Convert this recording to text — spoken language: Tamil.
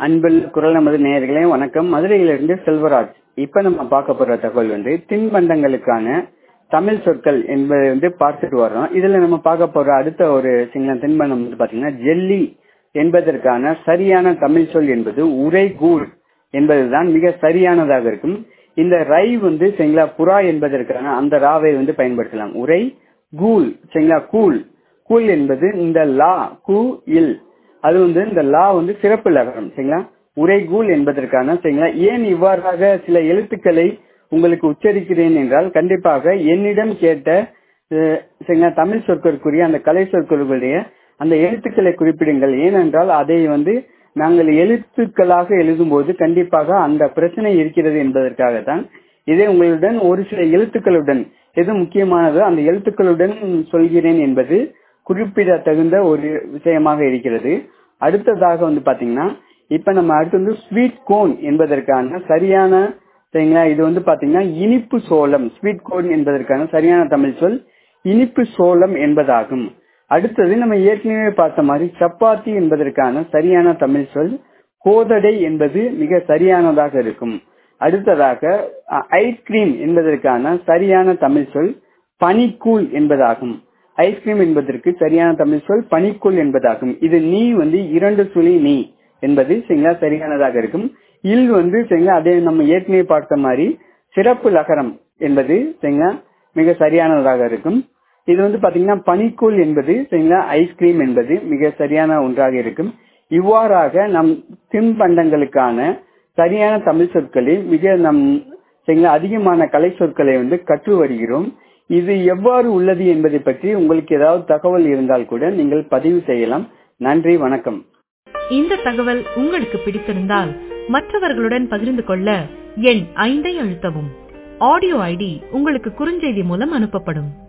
அன்பில் குரல் நமது நேயர்களே வணக்கம் மதுரையிலிருந்து செல்வராஜ் இப்ப நம்ம பார்க்க போற தகவல் வந்து தின்பண்டங்களுக்கான தமிழ் சொற்கள் என்பதை வந்து பார்த்துட்டு வர்றோம் இதுல நம்ம பார்க்க போற அடுத்த ஒரு சிங்கள தின்பண்டம் வந்து பாத்தீங்கன்னா ஜெல்லி என்பதற்கான சரியான தமிழ் சொல் என்பது உரைகூழ் என்பதுதான் மிக சரியானதாக இருக்கும் இந்த ரை வந்து சரிங்களா புறா என்பதற்கான அந்த ராவை வந்து பயன்படுத்தலாம் உரை கூல் சரிங்களா கூல் கூல் என்பது இந்த லா கு இல் அது வந்து இந்த லா வந்து சிறப்பு லகரம் சரிங்களா உரைகூல் என்பதற்கான சரிங்களா ஏன் இவ்வாறாக சில எழுத்துக்களை உங்களுக்கு உச்சரிக்கிறேன் என்றால் கண்டிப்பாக என்னிடம் கேட்ட அஹ், சரிங்களா தமிழ் சொற்களுக்குரிய அந்த கலை சொற்களுடைய அந்த எழுத்துக்களை குறிப்பிடுங்கள் ஏனென்றால் அதை வந்து நாங்கள் எழுத்துக்களாக எழுதும்போது கண்டிப்பாக அந்த பிரச்சனை இருக்கிறது என்பதற்காகத்தான் இதை உங்களுடன் ஒரு சில எழுத்துக்களுடன் எது முக்கியமானதோ அந்த எழுத்துக்களுடன் சொல்கிறேன் என்பது குறிப்பிடத்தகுந்த ஒரு விஷயமாக இருக்கிறது அடுத்ததாக வந்து பாத்தீங்கன்னா இப்ப நம்ம அடுத்து வந்து ஸ்வீட் கோன் என்பதற்கான சரியான சரிங்களா இது வந்து பாத்தீங்கன்னா இனிப்பு சோளம் ஸ்வீட் கோன் என்பதற்கான சரியான தமிழ் சொல் இனிப்பு சோளம் என்பதாகும் அடுத்தது நம்ம ஏற்கனவே பார்த்த மாதிரி சப்பாத்தி என்பதற்கான சரியான தமிழ் சொல் கோதடை என்பது மிக சரியானதாக இருக்கும் அடுத்ததாக அஹ், ஐஸ்கிரீம் என்பதற்கான சரியான தமிழ் சொல் பனிக்கூழ் என்பதாகும் ஐஸ்கிரீம் என்பதற்கு சரியான தமிழ் சொல் பனிக்கூழ் என்பதாகும் இது நீ வந்து இரண்டு சுழி நீ என்பது சரிங்களா சரியானதாக இருக்கும் இல் வந்து சரிங்களா அதே நம்ம ஏற்கனவே பார்த்த மாதிரி சிறப்பு லகரம் என்பது சரிங்களா மிக சரியானதாக இருக்கும் இது வந்து பாத்தீங்கன்னா பனிக்கூழ் என்பது சரிங்களா ஐஸ்கிரீம் என்பது மிக சரியான ஒன்றாக இருக்கும் இவ்வாறாக நம் தின்பண்டங்களுக்கான சரியான தமிழ் சொற்களை மிக நம் சரிங்களா அதிகமான கலை சொற்களை வந்து கற்று வருகிறோம் இது எவ்வாறு உள்ளது என்பதை பற்றி உங்களுக்கு ஏதாவது தகவல் இருந்தால் கூட நீங்கள் பதிவு செய்யலாம் நன்றி வணக்கம் இந்த தகவல் உங்களுக்கு பிடித்திருந்தால் மற்றவர்களுடன் பகிர்ந்து கொள்ள எண் ஐந்தை அழுத்தவும் ஆடியோ ஐடி உங்களுக்கு குறுஞ்செய்தி மூலம் அனுப்பப்படும்